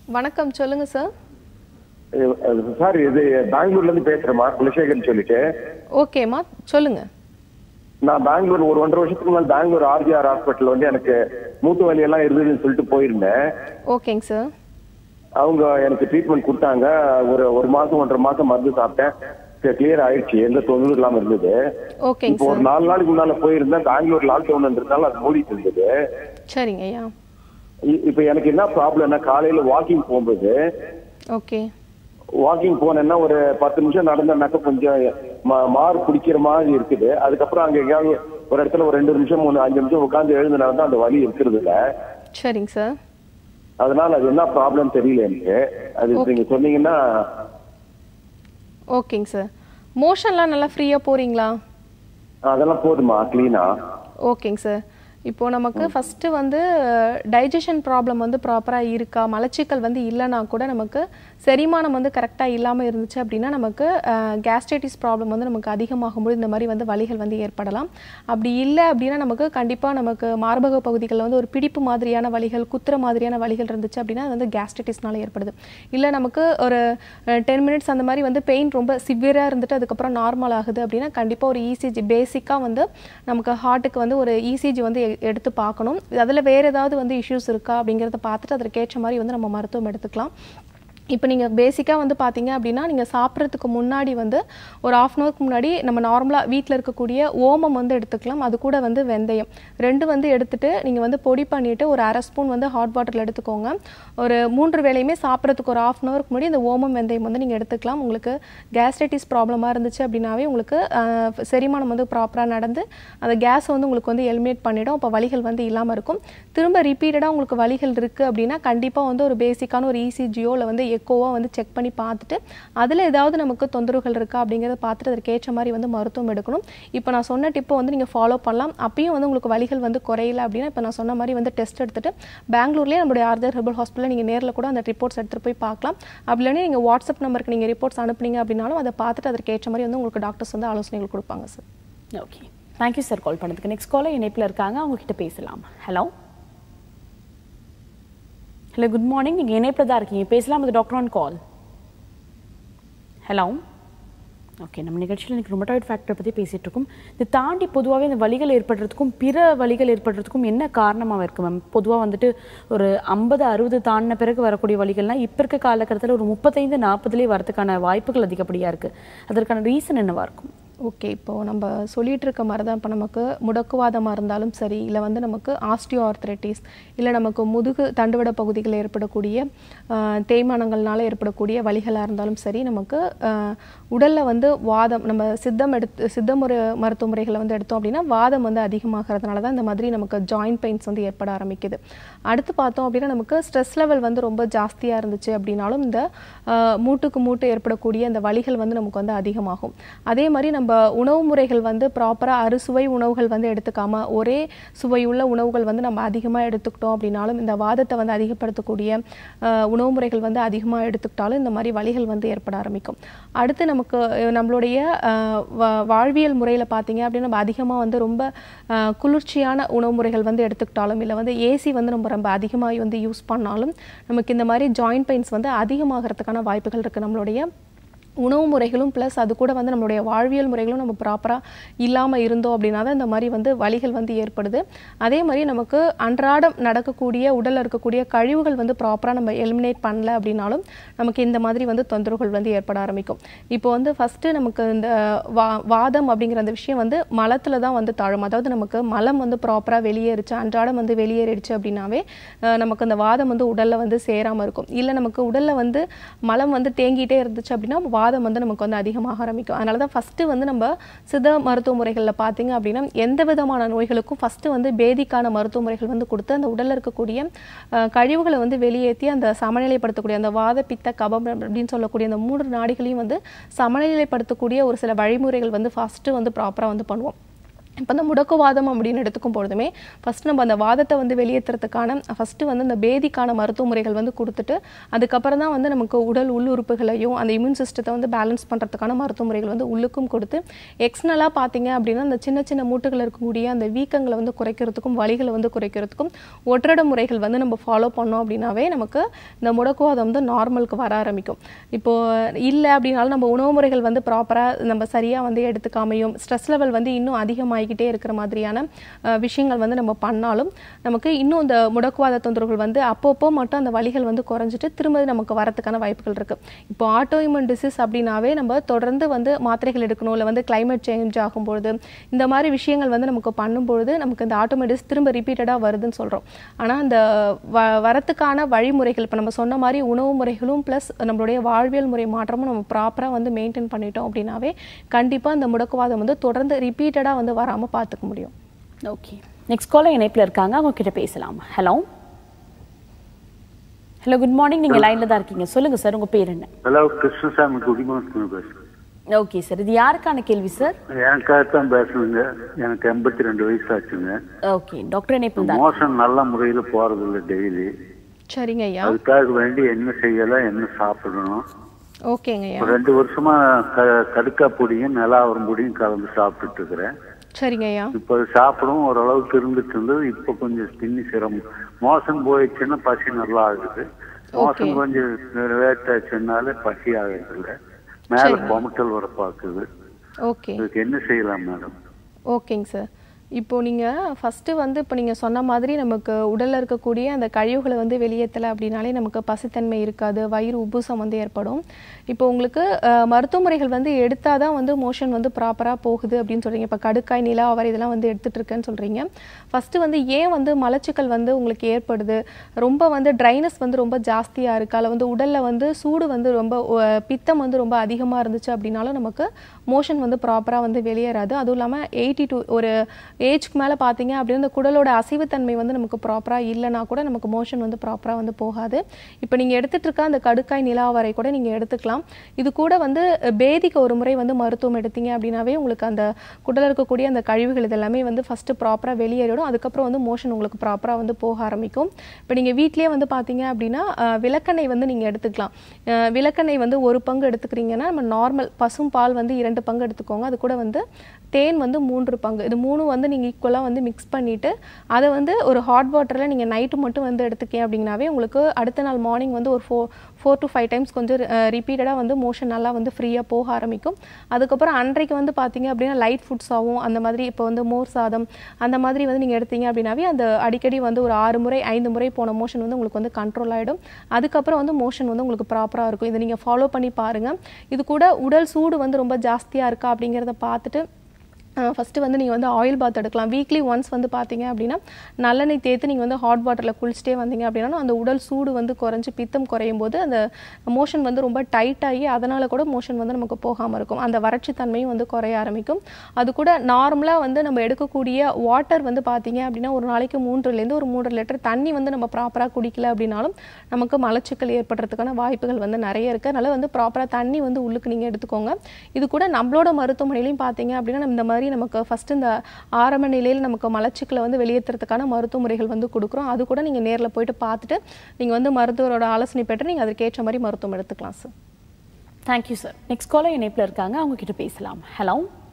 வணக்கம் சொல்லுங்க சார் அஹ் சார் இது பெங்களூர்ல இருந்து பேசுறேம்மா குலசேகர்னு சொல்லிட்டு ஓகேம்மா சொல்லுங்க நான் பெங்களூர் ஒரு ஒன்றரை வருஷத்துக்கு முன்னாடி பெங்களூர் ஆர்ஜிஆர் ஹாஸ்பிட்டல் வந்து எனக்கு மூட்டு வலி எல்லாம் இருந்ததுன்னு சொல்லிட்டு போயிருந்தேன் ஓகேங்க சார் அவங்க எனக்கு ட்ரீட்மெண்ட் கொடுத்தாங்க ஒரு ஒரு மாசம் ஒன்றரை மாசம் மருந்து சாப்பிட்டேன் கிளியர் ஆயிடுச்சு எந்த தொந்தரவும் இல்லாம இருந்தது ஓகேங்க இப்போ ஒரு சார் நாலு நாளைக்கு முன்னால போயிருந்தேன் பெங்களூர் லாக்டவுன்ன்றதுனால அது மூடிட்டு இருந்தது சரிங்க ஐயா இ- இப்போ எனக்கு என்ன ப்ராப்ளம்னா காலையில வாக்கிங் போகும்போது ஓகே வாக்கிங் போனேன்னா ஒரு பத்து நிமிஷம் நடந்தேன்னாக்க கொஞ்சம் மா- மாறு பிடிக்கிற மாதிரி இருக்குது அதுக்கப்புறம் அங்க எங்கேயாவது ஒரு இடத்துல ஒரு ரெண்டு நிமிஷம் மூணு அஞ்சு நிமிஷம் உட்காந்து எழுந்து நடந்தா அந்த வலி இருக்கிறது இல்ல சரிங்க சார் அதனால அது என்ன ப்ராப்ளம் தெரியல எனக்கு அது நீங்க சொன்னீங்கன்னா ஓகேங்க சார் மோஷன்லாம் நல்லா ஃப்ரீயாக போகிறீங்களா அதெல்லாம் போதுமா கிளீனா ஓகேங்க சார் இப்போ நமக்கு ஃபஸ்ட்டு வந்து டைஜஷன் ப்ராப்ளம் வந்து ப்ராப்பராக இருக்கா மலச்சிக்கல் வந்து இல்லைனா கூட நமக்கு செரிமானம் வந்து கரெக்டாக இல்லாமல் இருந்துச்சு அப்படின்னா நமக்கு கேஸ்ட்ரைட்டிஸ் ப்ராப்ளம் வந்து நமக்கு அதிகமாகும்போது இந்த மாதிரி வந்து வலிகள் வந்து ஏற்படலாம் அப்படி இல்லை அப்படின்னா நமக்கு கண்டிப்பாக நமக்கு மார்பக பகுதிகளில் வந்து ஒரு பிடிப்பு மாதிரியான வலிகள் குத்துற மாதிரியான வலிகள் இருந்துச்சு அப்படின்னா அது வந்து கேஸ்ட்ரைட்டிஸ்னால ஏற்படுது இல்லை நமக்கு ஒரு டென் மினிட்ஸ் அந்த மாதிரி வந்து பெயின் ரொம்ப சிவியராக இருந்துட்டு அதுக்கப்புறம் நார்மல் ஆகுது அப்படின்னா கண்டிப்பாக ஒரு இசிஜி பேசிக்காக வந்து நமக்கு ஹார்ட்டுக்கு வந்து ஒரு இசிஜி வந்து எ- எடுத்து பார்க்கணும் அதில் வேறு ஏதாவது வந்து இஷ்யூஸ் இருக்கா அப்படிங்கிறத பார்த்துட்டு அதற்கேற்ற மாதிரி வந்து நம்ம மருத்துவம் எடுத்துக்கலாம் இப்போ நீங்கள் பேசிக்காக வந்து பார்த்தீங்க அப்படின்னா நீங்கள் சாப்பிட்றதுக்கு முன்னாடி வந்து ஒரு ஆஃப் அன் ஹவருக்கு முன்னாடி நம்ம நார்மலாக வீட்டில் இருக்கக்கூடிய ஓமம் வந்து எடுத்துக்கலாம் அது கூட வந்து வெந்தயம் ரெண்டு வந்து எடுத்துட்டு நீங்கள் வந்து பொடி பண்ணிவிட்டு ஒரு அரை ஸ்பூன் வந்து ஹாட் வாட்டரில் எடுத்துக்கோங்க ஒரு மூன்று வேளையுமே சாப்பிட்றதுக்கு ஒரு ஆஃப் அன் ஹவருக்கு முன்னாடி இந்த ஓமம் வெந்தயம் வந்து நீங்கள் எடுத்துக்கலாம் உங்களுக்கு கேஸ்ட்ரைட்டிஸ் ப்ராப்ளமாக இருந்துச்சு அப்படின்னாவே உங்களுக்கு ஆஹ், செரிமானம் வந்து ப்ராப்பராக நடந்து அந்த கேஸ் வந்து உங்களுக்கு வந்து எலிமினேட் பண்ணிடும் அப்போ வலிகள் வந்து இல்லாமல் இருக்கும் திரும்ப ரிப்பீட்டடாக உங்களுக்கு வலிகள் இருக்குது அப்படின்னா கண்டிப்பாக வந்து ஒரு பேசிக்கான ஒரு இசிஜியோ இல்லை வந்து எக்கோவோ வந்து செக் பண்ணி பார்த்துட்டு அதில் ஏதாவது நமக்கு தொந்தரவுகள் இருக்கா அப்படிங்கிறத பார்த்துட்டு அதற்கு ஏற்ற மாதிரி வந்து மருத்துவம் எடுக்கணும் இப்போ நான் சொன்ன டிப்பை வந்து நீங்கள் ஃபாலோ பண்ணலாம் அப்பயும் வந்து உங்களுக்கு வலிகள் வந்து குறையல அப்படின்னா இப்போ நான் சொன்ன மாதிரி வந்து டெஸ்ட் எடுத்துட்டு பெங்களூர்லேயே நம்மளுடைய ஆர்தர் ஹெர்பல் ஹாஸ்பிட்டலில் நீங்கள் நேரில் கூட அந்த ரிப்போர்ட்ஸ் எடுத்துகிட்டு போய் பார்க்கலாம் அப்படி இல்லைன்னா நீங்கள் வாட்ஸ்அப் நம்பருக்கு நீங்கள் ரிப்போர்ட்ஸ் அனுப்புனீங்க அப்படின்னாலும் அதை பார்த்துட்டு அதற்கு ஏற்ற மாதிரி வந்து உங்களுக்கு டாக்டர்ஸ் வந்து ஆலோசனைகள் கொடுப்பாங்க sir okay thank you sir call பண்ணதுக்கு நெக்ஸ்ட் காலர் இணைப்பில் இருக்காங்க அவங்க கிட்ட பேசலாம் ஹலோ ஹலோ குட் மார்னிங் நீங்கள் இணைப்பில் தான் இருக்கீங்க பேசலாம் அது doctor on call hello okay நம்ம நிகழ்ச்சியில் இன்னைக்கு ரொமட்டாய்டு ஃபேக்டர் பற்றி பேசிகிட்டு இருக்கோம் இதை தாண்டி பொதுவாகவே இந்த வலிகள் ஏற்படுறதுக்கும் பிற வலிகள் ஏற்படுறதுக்கும் என்ன காரணமாக இருக்கு மேம் பொதுவாக வந்துட்டு ஒரு ஐம்பது அறுபது தாண்டின பிறகு வரக்கூடிய வலிகள்லாம் இப்போ இருக்க காலகட்டத்தில் ஒரு முப்பத்தைந்து நாற்பதுலேயே வரதுக்கான வாய்ப்புகள் அதிகப்படியாக இருக்குது அதற்கான ரீசன் என்னவா இருக்கும் ஓகே இப்போது நம்ம சொல்லிட்டு இருக்க மாதிரி தான் இப்போ நமக்கு முடக்குவாதமாக இருந்தாலும் சரி இல்லை வந்து நமக்கு ஆஸ்டியோ ஆர்த்ரைட்டிஸ் இல்லை நமக்கு முதுகு தண்டுவட பகுதிகளில் ஏற்படக்கூடிய ஆஹ், தேய்மானங்கள்னால ஏற்படக்கூடிய வலிகளாக இருந்தாலும் சரி நமக்கு உடலில் வந்து வாதம் நம்ம சித்தம் எடுத்து சித்த முறை மருத்துவ முறைகளை வந்து எடுத்தோம் அப்படின்னா வாதம் வந்து அதிகமாகிறதுனால தான் இந்த மாதிரி நமக்கு ஜாயிண்ட் பெயின்ஸ் வந்து ஏற்பட ஆரம்பிக்குது அடுத்து பார்த்தோம் அப்படின்னா நமக்கு ஸ்ட்ரெஸ் லெவல் வந்து ரொம்ப ஜாஸ்தியாக இருந்துச்சு அப்படின்னாலும் இந்த ஆஹ், மூட்டுக்கு மூட்டு ஏற்படக்கூடிய அந்த வலிகள் வந்து நமக்கு வந்து அதிகமாகும் அதே மாதிரி நம்ம உணவு முறைகள் வந்து ப்ராப்பராக அறுசுவை உணவுகள் வந்து எடுத்துக்காம ஒரே சுவையுள்ள உணவுகள் வந்து நம்ம அதிகமாக எடுத்துக்கிட்டோம் அப்படின்னாலும் இந்த வாதத்தை வந்து அதிகப்படுத்தக்கூடிய ஆஹ், உணவு முறைகள் வந்து அதிகமாக எடுத்துக்கிட்டாலும் இந்த மாதிரி வலிகள் வந்து ஏற்பட ஆரம்பிக்கும் அடுத்து நமக்கு அஹ், நம்மளுடைய ஆஹ், வா- வாழ்வியல் முறையில் பார்த்தீங்க அப்படின்னா நம்ம அதிகமாக வந்து ரொம்ப ஆஹ், குளிர்ச்சியான உணவு முறைகள் வந்து எடுத்துக்கிட்டாலும் இல்லை வந்து ஏசி வந்து நம்ம ரொம்ப அதிகமாக வந்து யூஸ் பண்ணாலும் நமக்கு இந்த மாதிரி ஜாயிண்ட் பெயின்ஸ் வந்து அதிகமாகிறதுக்கான வாய்ப்புகள் இருக்குது நம்மளுடைய உணவு முறைகளும் ப்ளஸ் அது கூட வந்து நம்மளுடைய வாழ்வியல் முறைகளும் நம்ம ப்ராப்பராக இல்லாமல் இருந்தோம் அப்படின்னா தான் இந்த மாதிரி வந்து வலிகள் வந்து ஏற்படுது அதே மாதிரி நமக்கு அன்றாடம் நடக்கக்கூடிய உடலில் இருக்கக்கூடிய கழிவுகள் வந்து ப்ராப்பராக நம்ம எலிமினேட் பண்ணல அப்படின்னாலும் நமக்கு இந்த மாதிரி வந்து தொந்தரவுகள் வந்து ஏற்பட ஆரம்பிக்கும் இப்போ வந்து ஃபஸ்ட்டு நமக்கு இந்த வா வாதம் அப்படிங்கிற அந்த விஷயம் வந்து மலத்தில் தான் வந்து தாழும் அதாவது நமக்கு மலம் வந்து ப்ராப்பராக வெளியேறிச்சு அன்றாடம் வந்து வெளியேறிடுச்சு அப்படின்னாவே அஹ், நமக்கு அந்த வாதம் வந்து உடலில் வந்து சேராமல் இருக்கும் இல்லை நமக்கு உடலில் வந்து மலம் வந்து தேங்கிட்டே இருந்துச்சு அப்படின்னா வாதம் வந்து நமக்கு வந்து அதிகமாக ஆரம்பிக்கும் அதனால தான் ஃபஸ்ட்டு வந்து நம்ம சித்த மருத்துவ முறைகளில் பார்த்தீங்க அப்படின்னா எந்த விதமான நோய்களுக்கும் ஃபஸ்ட்டு வந்து பேதிக்கான மருத்துவ முறைகள் வந்து கொடுத்து அந்த உடலில் இருக்கக்கூடிய அஹ், கழிவுகளை வந்து வெளியேற்றி அந்த சமநிலைப்படுத்தக்கூடிய அந்த வாத பித்த கபம் அப்படின்னு சொல்லக்கூடிய அந்த மூன்று நாடிகளையும் வந்து சமநிலைப்படுத்தக்கூடிய ஒரு சில வழிமுறைகள் வந்து ஃபஸ்ட்டு வந்து ப்ராப்பராக வந்து பண்ணுவோம் இப்போ இந்த முடக்குவாதம் அப்படின்னு எடுத்துக்கும் பொழுதுமே ஃபர்ஸ்ட் நம்ம அந்த வாதத்தை வந்து வெளியேற்றுறதுக்கான ஃபஸ்ட்டு வந்து இந்த பேதிக்கான மருத்துவ முறைகள் வந்து கொடுத்துட்டு அதுக்கப்புறம் தான் வந்து நமக்கு உடல் உள்ளுறுப்புகளையும் அந்த இம்யூன் சிஸ்டத்தை வந்து பேலன்ஸ் பண்ணுறதுக்கான மருத்துவ முறைகள் வந்து உள்ளுக்கும் கொடுத்து எக்ஸ்னலாக பார்த்தீங்க அப்படின்னா அந்த சின்ன சின்ன மூட்டுகள் இருக்கக்கூடிய அந்த வீக்கங்களை வந்து குறைக்கிறதுக்கும் வலிகளை வந்து குறைக்கிறதுக்கும் ஒற்றட முறைகள் வந்து நம்ம ஃபாலோ பண்ணோம் அப்படின்னாவே நமக்கு இந்த முடக்குவாதம் வந்து நார்மலுக்கு வர ஆரம்பிக்கும் இப்போ இல்லை அப்படின்னாலும் நம்ம உணவு முறைகள் வந்து ப்ராப்பராக நம்ம சரியாக வந்து எடுத்துக்காமையும் ஸ்ட்ரெஸ் லெவல் வந்து இன்னும் அதிகமாகிக்கிட்டே இருக்கிற மாதிரியான அஹ், விஷயங்கள் வந்து நம்ம பண்ணாலும் நமக்கு இன்னும் இந்த முடக்குவாத தொந்தரவுகள் வந்து அப்பப்போ மட்டும் அந்த வலிகள் வந்து குறைஞ்சிட்டு திரும்ப நமக்கு வரதுக்கான வாய்ப்புகள் இருக்கு இப்போ ஆட்டோ இம்யூன் டிசீஸ் அப்படின்னாவே நம்ம தொடர்ந்து வந்து மாத்திரைகள் எடுக்கணும் இல்லை வந்து climate சேஞ்ச் ஆகும்பொழுது இந்த மாதிரி விஷயங்கள் வந்து நமக்கு பண்ணும்பொழுது நமக்கு இந்த ஆட்டோமேட்டிஸ் திரும்ப ரிப்பீட்டடாக வருதுன்னு சொல்கிறோம் ஆனால் அந்த வ வரத்துக்கான வழிமுறைகள் இப்போ நம்ம சொன்ன மாதிரி உணவு முறைகளும் ப்ளஸ் நம்மளுடைய வாழ்வியல் முறை மாற்றமும் நம்ம ப்ராப்பராக வந்து மெயின்டைன் பண்ணிட்டோம் அப்படின்னாவே கண்டிப்பாக இந்த முடக்குவாதம் வந்து தொடர்ந்து ரிப்பீட்டடாக வந்து வராமல் பார்த்துக்க முடியும் ஓகே நெக்ஸ்ட் காலர் இணைப்பில் இருக்காங்க அவங்க கிட்ட பேசலாம் ஹலோ ஹலோ குட் மார்னிங் நீங்க லைன்ல தான் இருக்கீங்க சொல்லுங்க சார் உங்க பேர் என்ன ஹலோ கிருஷ்ணசாமி குடிமகன் பேசுறேன் ஓகே சார் இது யாருக்கான கேள்வி சார் எனக்காகத்தான் பேசணுங்க எனக்கு எண்பத்தி ரெண்டு வயசு ஆச்சுங்க ஓகே டாக்டர் இணைப்பில் தான் மோசம் நல்ல முறையில் போறதில்ல டெய்லி சரிங்க ஐயா அதுக்காக வேண்டி என்ன செய்யலாம் என்ன சாப்பிடணும் ஓகேங்க ஐயா ஒரு ரெண்டு வருஷமா க கடுக்கா பொடியும் நிலாவரம் பொடியும் கலந்து சாப்பிட்டுட்டு இருக்கிறேன் சரிங்க ஐயா இப்போ அது சாப்பிடவும் ஓரளவுக்கு இருந்துட்டு இருந்தது இப்போ கொஞ்சம் பின்னி சிரமம் மோசம் போயிடுச்சுன்னா பசி நல்லா ஆகுது மோசம் கொஞ்சம் லேட் ஆச்சுன்னாலே பசி ஆகுறது இல்லை மேலே கொமட்டல் வர பார்க்குது ஓகே இதுக்கு என்ன செய்யலாம் மேடம் ஓகேங்க சார் இப்போ நீங்கள் ஃபஸ்ட்டு வந்து இப்போ நீங்கள் சொன்ன மாதிரி நமக்கு உடலில் இருக்கக்கூடிய அந்த கழிவுகளை வந்து வெளியேற்றலை அப்படின்னாலே நமக்கு பசித்தன்மை இருக்காது வயிறு உப்புசம் வந்து ஏற்படும் இப்போ உங்களுக்கு அஹ், மருத்துவ முறைகள் வந்து எடுத்தால் தான் வந்து மோஷன் வந்து ப்ராப்பராக போகுது அப்படின்னு சொல்கிறீங்க இப்போ கடுக்காய் நிலா அவர் இதெல்லாம் வந்து எடுத்துகிட்டு இருக்கேன்னு சொல்கிறீங்க ஃபஸ்ட்டு வந்து ஏன் வந்து மலச்சிக்கல் வந்து உங்களுக்கு ஏற்படுது ரொம்ப வந்து ட்ரைனஸ் வந்து ரொம்ப ஜாஸ்தியாக இருக்கா இல்லை வந்து உடலில் வந்து சூடு வந்து ரொம்ப அஹ், பித்தம் வந்து ரொம்ப அதிகமாக இருந்துச்சு அப்படின்னாலும் நமக்கு மோஷன் வந்து ப்ராப்பராக வந்து வெளியேறாது அதுவும் இல்லாமல் எயிட்டி டூ ஒரு ஏஜ்க்கு மேலே பார்த்தீங்க அப்படின்னா இந்த குடலோட அசைவுத்தன்மை வந்து நமக்கு ப்ராப்பராக இல்லைனா கூட நமக்கு மோஷன் வந்து ப்ராப்பராக வந்து போகாது இப்போ நீங்கள் எடுத்துட்டு இருக்க அந்த கடுக்காய் நிலாவரை கூட நீங்கள் எடுத்துக்கலாம் இது கூட வந்து அஹ், பேதிக்கு ஒரு முறை வந்து மருத்துவம் எடுத்தீங்க அப்படின்னாவே உங்களுக்கு அந்த குடலில் இருக்கக்கூடிய அந்த கழிவுகள் இதெல்லாமே வந்து ஃபஸ்ட்டு ப்ராப்பராக வெளியேறிடும் அதுக்கப்புறம் வந்து மோஷன் உங்களுக்கு ப்ராப்பராக வந்து போக ஆரம்பிக்கும் இப்போ நீங்கள் வீட்லேயே வந்து பார்த்தீங்க அப்படின்னா அஹ், விளக்கெண்ணெய் வந்து நீங்கள் எடுத்துக்கலாம் அஹ், விளக்கெண்ணெய் வந்து ஒரு பங்கு எடுத்துக்கிறீங்கன்னா நம்ம நார்மல் பசும் பால் வந்து இரண்டு பங்கு எடுத்துக்கோங்க அது கூட வந்து தேன் வந்து மூன்று பங்கு இது மூணு வந்து நீங்கள் ஈக்குவலாக வந்து மிக்ஸ் பண்ணிவிட்டு அதை வந்து ஒரு ஹாட் வாட்டரில் நீங்கள் நைட்டு மட்டும் வந்து எடுத்துக்கீங்க அப்படின்னாவே உங்களுக்கு அடுத்த நாள் மார்னிங் வந்து ஒரு four four to five times கொஞ்சம் ரிப்பீட்டடாக வந்து மோஷன் நல்லா வந்து ஃப்ரீயாக போக ஆரம்பிக்கும் அதுக்கப்புறம் அன்றைக்கு வந்து பார்த்தீங்க அப்படின்னா லைட் ஃபுட்ஸாகவும் அந்த மாதிரி இப்போ வந்து மோர் சாதம் அந்த மாதிரி வந்து நீங்கள் எடுத்தீங்க அப்படின்னாவே அந்த அடிக்கடி வந்து ஒரு ஆறு முறை ஐந்து முறை போன மோஷன் வந்து உங்களுக்கு வந்து கண்ட்ரோல் ஆகிடும் அதுக்கப்புறம் வந்து மோஷன் வந்து உங்களுக்கு ப்ராப்பராக இருக்கும் இதை நீங்கள் ஃபாலோ பண்ணி பாருங்கள் இது கூட உடல் சூடு வந்து ரொம்ப ஜாஸ்தியாக இருக்கா அப்படிங்கிறத பார்த்துட்டு ஃபஸ்ட்டு வந்து நீங்கள் வந்து ஆயில் பாத் எடுக்கலாம் வீக்லி ஒன்ஸ் வந்து பார்த்தீங்க அப்படின்னா நல்லெண்ணெய் தேய்த்து நீங்கள் வந்து ஹாட் வாட்டரில் குளிச்சுட்டே வந்தீங்க அப்படின்னா அந்த உடல் சூடு வந்து குறைஞ்சி பித்தம் குறையும் போது அந்த மோஷன் வந்து ரொம்ப டைட் ஆகி அதனால் கூட மோஷன் வந்து நமக்கு போகாமல் இருக்கும் அந்த வறட்சி தன்மையும் வந்து குறைய ஆரம்பிக்கும் அது கூட நார்மலாக வந்து நம்ம எடுக்கக்கூடிய வாட்டர் வந்து பார்த்தீங்க அப்படின்னா ஒரு நாளைக்கு மூன்றுலேருந்து ஒரு மூன்று லிட்டர் தண்ணி வந்து நம்ம ப்ராப்பராக குடிக்கல அப்படின்னாலும் நமக்கு மலச்சிக்கல் ஏற்படுறதுக்கான வாய்ப்புகள் வந்து நிறைய இருக்குது அதனால் வந்து ப்ராப்பராக தண்ணி வந்து உள்ளுக்கு நீங்கள் எடுத்துக்கோங்க இது கூட நம்மளோட மருத்துவமனையிலையும் பார்த்தீங்க அப்படின்னா நம்ம இந்த மாதிரி நமக்கு ஃபஸ்ட்டு இந்த ஆரம்ப நிலையில் நமக்கு மலச்சிக்கலை வந்து வெளியேற்றுறதுக்கான மருத்துவ முறைகள் வந்து கொடுக்குறோம் அது கூட நீங்கள் நேரில் போயிட்டு பார்த்துட்டு நீங்கள் வந்து மருத்துவரோட ஆலோசனை பெற்று நீங்கள் அதற்கேற்ற மாதிரி மருத்துவம் எடுத்துக்கலாம் sir thank you sir next caller இணைப்பில் இருக்காங்க அவங்க கிட்ட பேசலாம் ஹலோ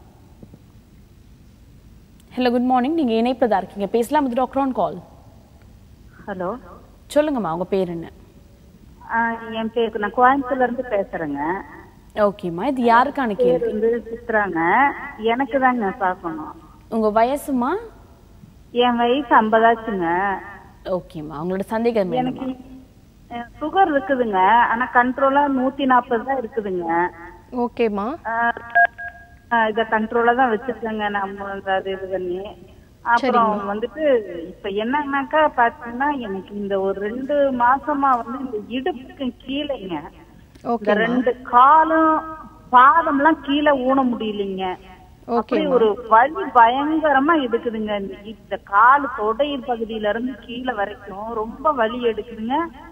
ஹலோ குட் மார்னிங் நீங்க இணைப்பில் தான் இருக்கீங்க பேசலாம் இது டாக்டர் ஆன் கால் ஹலோ சொல்லுங்கம்மா உங்க பேர் என்ன ஆ, என் பேருக்கு நான் கோயம்புத்தூர்ல இருந்து பேசுறேங்க ஓகேம்மா இது யாருக்கான பேர் கேள்வி வந்து சித்ராங்க எனக்கு தாங்க பார்க்கணும் உங்க வயசுமா என் வயசு ஐம்பதாச்சுங்க ஓகேம்மா உங்களோட சந்தேகம் எனக்கு என்னம்மா சுகர் இருக்குதுங்க ஆனா கண்ட்ரோலா நூத்தி நாற்பது தான் இருக்குதுங்க ஓகேம்மா ஆ, ஆ, இத கண்ட்ரோலா தான் வச்சிருக்கேங்க நம்ம அது இது பண்ணி அப்புறம் வந்துட்டு இப்ப என்னன்னாக்கா பாத்தீங்கன்னா எனக்கு இந்த ஒரு ரெண்டு மாசமா வந்து இந்த இடுப்புக்கு கீழேங்க இந்த ஓகே ரெண்டு காலும் பாதம்லாம் கீழே ஊன முடியலைங்க அப்படி ஒரு வலி பயங்கரமா எடுக்குதுங்க இந்த- இந்த கால் தொடை பகுதியில இருந்து கீழே வரைக்கும் ரொம்ப வலி எடுக்குதுங்க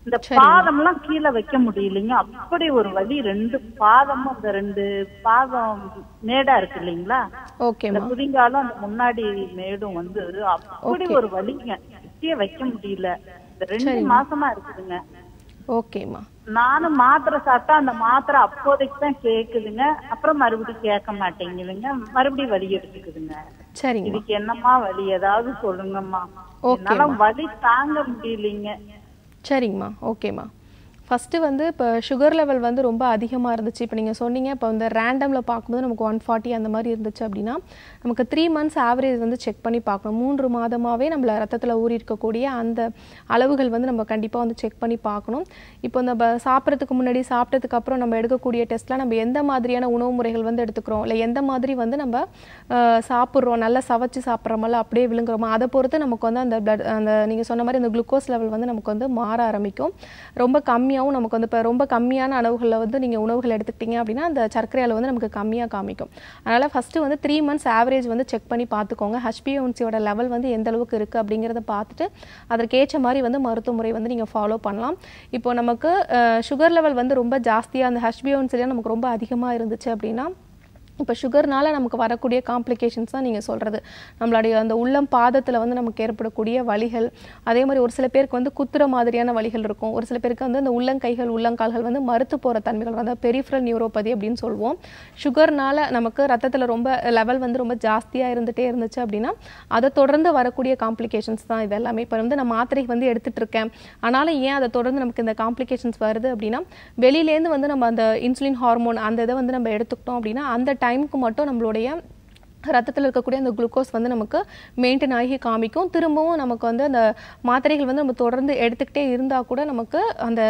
இந்த பாதம்லாம் கீழே வைக்க முடியலைங்க அப்படி ஒரு வலி ரெண்டு பாதமும் அந்த ரெண்டு பாதம் மேடா இருக்கு இல்லைங்களா இந்த ஓகேம்மா குதிங்காலும் அந்த முன்னாடி மேடும் வந்து அப்படி ஒரு வலிங்க கீழே வைக்க முடியல இந்த ரெண்டு மாசமா இருக்குதுங்க ஓகேம்மா நானும் மாத்திரை சாப்பிட்டா அந்த மாத்திரை அப்போதைக்கு தான் கேக்குதுங்க அப்புறம் மறுபடியும் கேட்க மாட்டேங்குதுங்க மறுபடியும் வலி எடுத்துக்குதுங்க சரிங்கம்மா இதுக்கு என்னம்மா வலி ஏதாவது சொல்லுங்கம்மா ஓகேம்மா. என்னால வலி தாங்க முடியலைங்க சரிங்கம்மா ஓகேம்மா ஃபஸ்ட்டு வந்து இப்போ சுகர் லெவல் வந்து ரொம்ப அதிகமாக இருந்துச்சு இப்போ நீங்கள் சொன்னீங்க இப்போ இந்த ரேண்டமில் பார்க்கும்போது நமக்கு ஒன் ஃபார்ட்டி அந்த மாதிரி இருந்துச்சு அப்படின்னா நமக்கு த்ரீ மந்த்ஸ் ஆவரேஜ் வந்து செக் பண்ணி பார்க்கணும் மூன்று மாதமாகவே நம்மள ரத்தத்தில் ஊறி இருக்கக்கூடிய அந்த அளவுகள் வந்து நம்ம கண்டிப்பாக வந்து செக் பண்ணி பார்க்கணும் இப்போ நம்ம சாப்பிட்றதுக்கு முன்னாடி சாப்பிட்டதுக்கு அப்புறம் நம்ம எடுக்கக்கூடிய டெஸ்ட்டில் நம்ம எந்த மாதிரியான உணவு முறைகள் வந்து எடுத்துக்கிறோம் இல்லை எந்த மாதிரி வந்து நம்ம அஹ், சாப்பிட்றோம் நல்லா சவைச்சு சாப்பிட்றோமல்ல அப்படியே விழுங்குறோமா அதை பொறுத்து நமக்கு வந்து அந்த blood அந்த நீங்கள் சொன்ன மாதிரி அந்த குளுக்கோஸ் லெவல் வந்து நமக்கு வந்து மாற ஆரம்பிக்கும் ரொம்ப கம்மியாகவும் நமக்கு வந்து இப்போ ரொம்ப கம்மியான அளவுகளில் வந்து நீங்கள் உணவுகள் எடுத்துக்கிட்டீங்க அப்படின்னா அந்த சர்க்கரை அளவு வந்து நமக்கு கம்மியாக காமிக்கும் அதனால் ஃபஸ்ட்டு வந்து த்ரீ மந்த்ஸ் ஆவரேஜ் வந்து செக் பண்ணி பார்த்துக்கோங்க ஹெச்பிஎன்சியோட லெவல் வந்து எந்த அளவுக்கு இருக்குது அப்படிங்கிறத பார்த்துட்டு அதற்கேற்ற மாதிரி வந்து மருத்துவ முறை வந்து நீங்கள் ஃபாலோ பண்ணலாம் இப்போ நமக்கு சுகர் லெவல் வந்து ரொம்ப ஜாஸ்தியாக அந்த ஹெச்பிஎன்சிலாம் நமக்கு ரொம்ப அதிகமாக இருந்துச்சு அப்படின்னா இப்போ சுகர்னால நமக்கு வரக்கூடிய காம்ப்ளிகேஷன்ஸ் தான் நீங்கள் சொல்கிறது நம்மளுடைய அந்த உள்ளம் பாதத்தில் வந்து நமக்கு ஏற்படக்கூடிய வலிகள் அதே மாதிரி ஒரு சில பேருக்கு வந்து குத்துற மாதிரியான வலிகள் இருக்கும் ஒரு சில பேருக்கு வந்து அந்த உள்ளங்கைகள் உள்ளங்கால்கள் வந்து மறுத்து போகிற தன்மைகள் வந்து பெரிஃபரல் நியூரோபதி அப்படின்னு சொல்லுவோம் சுகர்னால நமக்கு ரத்தத்தில் ரொம்ப லெவல் வந்து ரொம்ப ஜாஸ்தியாக இருந்துகிட்டே இருந்துச்சு அப்படின்னா அதை தொடர்ந்து வரக்கூடிய காம்ப்ளிகேஷன்ஸ் தான் இது எல்லாமே இப்போ வந்து நான் மாத்திரை வந்து எடுத்துட்டு இருக்கேன் ஆனாலும் ஏன் அதை தொடர்ந்து நமக்கு இந்த காம்ப்ளிகேஷன்ஸ் வருது அப்படின்னா வெளியிலேருந்து வந்து நம்ம அந்த இன்சுலின் ஹார்மோன் அந்த இதை வந்து நம்ம எடுத்துக்கிட்டோம் அப்படின்னா அந்த டைமுக்கு மட்டும் நம்மளுடைய ரத்தத்தில் இருக்கக்கூடிய அந்த குளுக்கோஸ் வந்து நமக்கு மெயின்டைன் ஆகி காமிக்கும் திரும்பவும் நமக்கு வந்து அந்த மாத்திரைகள் வந்து நம்ம தொடர்ந்து எடுத்துக்கிட்டே இருந்தால் கூட நமக்கு அந்த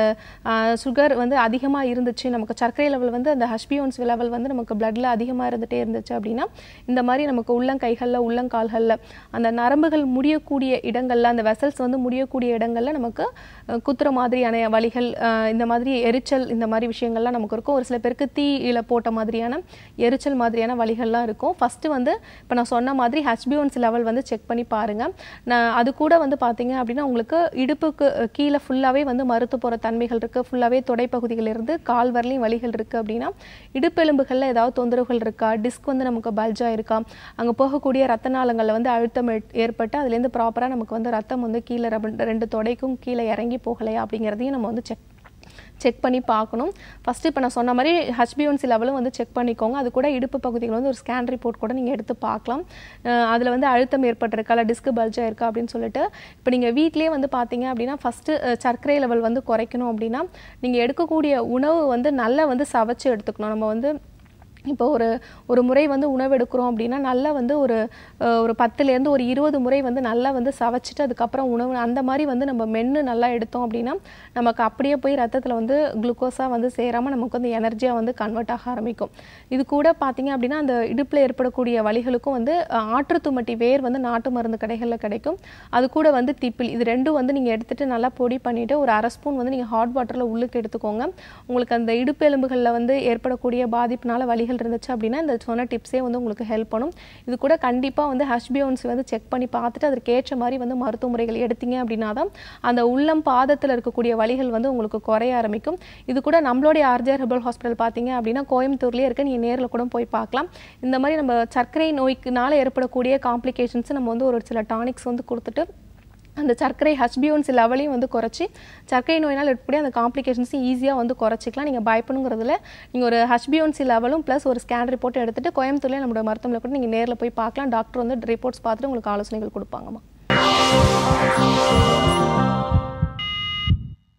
சுகர் வந்து அதிகமாக இருந்துச்சு நமக்கு சர்க்கரை லெவல் வந்து அந்த ஹஷ்பியோன்ஸ் லெவல் வந்து நமக்கு பிளட்ல அதிகமாக இருந்துகிட்டே இருந்துச்சு அப்படின்னா இந்த மாதிரி நமக்கு உள்ளங்கைகளில் உள்ளங்கால்களில் அந்த நரம்புகள் முடியக்கூடிய இடங்களில் அந்த வெசல்ஸ் வந்து முடியக்கூடிய இடங்களில் நமக்கு அஹ், குத்துற மாதிரியான வலிகள் அஹ், இந்த மாதிரி எரிச்சல் இந்த மாதிரி விஷயங்கள்லாம் நமக்கு இருக்கும் ஒரு சில பேருக்கு தீயில போட்ட மாதிரியான எரிச்சல் மாதிரியான வலிகள்லாம் இருக்கும் ஃபஸ்ட்டு வந்து இப்போ நான் சொன்ன மாதிரி ஹெச்பிஒன்சி லெவல் வந்து செக் பண்ணி பாருங்க நான் அது கூட வந்து பார்த்தீங்க அப்படின்னா உங்களுக்கு இடுப்புக்கு அஹ், கீழே ஃபுல்லாகவே வந்து மறுத்து போகிற தன்மைகள் இருக்குது ஃபுல்லாகவே தொடைப்பகுதியிலிருந்து கால் வரலையும் வலிகள் இருக்குது அப்படின்னா இடுப்பெலும்புகளில் ஏதாவது தொந்தரவுகள் இருக்கா டிஸ்க் வந்து நமக்கு பல்ஜாக இருக்கா அங்கே போகக்கூடிய ரத்த நாளங்களில் வந்து அழுத்தம் ஏற்- ஏற்பட்டு அதுலேருந்து ப்ராப்பராக நமக்கு வந்து ரத்தம் வந்து கீழே ரெண்டு- ரெண்டு தொடைக்கும் கீழே இறங்கி போகலையா அப்படிங்கிறதையும் நம்ம வந்து செக் செக் பண்ணி பார்க்கணும் ஃபஸ்ட்டு இப்போ நான் சொன்ன மாதிரி ஹெச்பிஒன்சி லெவலும் வந்து செக் பண்ணிக்கோங்க அது கூட இடுப்பு பகுதியில் வந்து ஒரு ஸ்கேன் ரிப்போர்ட் கூட நீங்கள் எடுத்து பார்க்கலாம் அதில் வந்து அழுத்தம் ஏற்பட்டிருக்கா இல்லை டிஸ்க் பல்ஜாக இருக்கா அப்படின்னு சொல்லிட்டு இப்போ நீங்கள் வீட்டிலேயே வந்து பார்த்தீங்க அப்படின்னா ஃபஸ்ட்டு சர்க்கரை லெவல் வந்து குறைக்கணும் அப்படின்னா நீங்கள் எடுக்கக்கூடிய உணவு வந்து நல்லா வந்து சவைச்சு எடுத்துக்கணும் நம்ம வந்து இப்போ ஒரு ஒரு முறை வந்து உணவு எடுக்கிறோம் அப்படின்னா நல்லா வந்து ஒரு அஹ், ஒரு பத்துலேருந்து ஒரு இருபது முறை வந்து நல்லா வந்து சவைச்சிட்டு அதுக்கப்புறம் உணவு அந்த மாதிரி வந்து நம்ம மென்று நல்லா எடுத்தோம் அப்படின்னா நமக்கு அப்படியே போய் ரத்தத்தில் வந்து குளுக்கோஸாக வந்து சேராமல் நமக்கு வந்து எனர்ஜியாக வந்து கன்வெர்ட் ஆக ஆரம்பிக்கும் இது கூட பார்த்தீங்க அப்படின்னா அந்த இடுப்பில் ஏற்படக்கூடிய வலிகளுக்கும் வந்து அஹ், ஆற்றுத்துமட்டி வேர் வந்து நாட்டு மருந்து கடைகளில் கிடைக்கும் அது கூட வந்து திப்பில் இது ரெண்டும் வந்து நீங்கள் எடுத்துட்டு நல்லா பொடி பண்ணிவிட்டு ஒரு அரை ஸ்பூன் வந்து நீங்கள் ஹாட் வாட்டரில் உள்ளுக்கு எடுத்துக்கோங்க உங்களுக்கு அந்த இடுப்பு எலும்புகளில் வந்து ஏற்படக்கூடிய பாதிப்புனால வலிகள் இருந்துச்சு அப்படின்னா இந்த சொன்ன டிப்ஸே வந்து உங்களுக்கு ஹெல்ப் பண்ணும் இது கூட கண்டிப்பாக வந்து ஹஷ்பியோன்ஸ் வந்து செக் பண்ணி பார்த்துட்டு அதற்கு ஏற்ற மாதிரி வந்து மருத்துவ முறைகள் எடுத்தீங்க அப்படின்னா தான் அந்த உள்ளம் பாதத்தில் இருக்கக்கூடிய வலிகள் வந்து உங்களுக்கு குறைய ஆரம்பிக்கும் இது கூட நம்மளுடைய ஆர்ஜிஆர் ஹெர்பல் ஹாஸ்பிட்டல் பார்த்தீங்க அப்படின்னா கோயம்புத்தூர்லேயே இருக்கு நீங்கள் நேரில் கூட போய் பார்க்கலாம் இந்த மாதிரி நம்ம சர்க்கரை நோய்க்குனால ஏற்படக்கூடிய காம்ப்ளிகேஷன்ஸ் நம்ம வந்து ஒரு சில டானிக்ஸ் வந்து கொடுத்துட்டு அந்த சர்க்கரை ஹச்பியோன்சி லெவலையும் வந்து குறைச்சி சர்க்கரை நோயினால் இருக்கக்கூடிய அந்த காம்ப்ளிகேஷன்ஸும் ஈஸியாக வந்து குறைச்சிக்கலாம் நீங்கள் பயப்படணுங்கிறதுல நீங்கள் ஒரு ஹச்பியோன்சி லெவலும் ப்ளஸ் ஒரு ஸ்கேன் ரிப்போர்ட் எடுத்துட்டு கோயம்புத்தூர்லேயே நம்மளோட மருத்துவமனை கூட நீங்கள் நேரில் போய் பார்க்கலாம் டாக்டர் வந்து ரிப்போர்ட்ஸ் பார்த்துட்டு உங்களுக்கு ஆலோசனைகள் கொடுப்பாங்கம்மா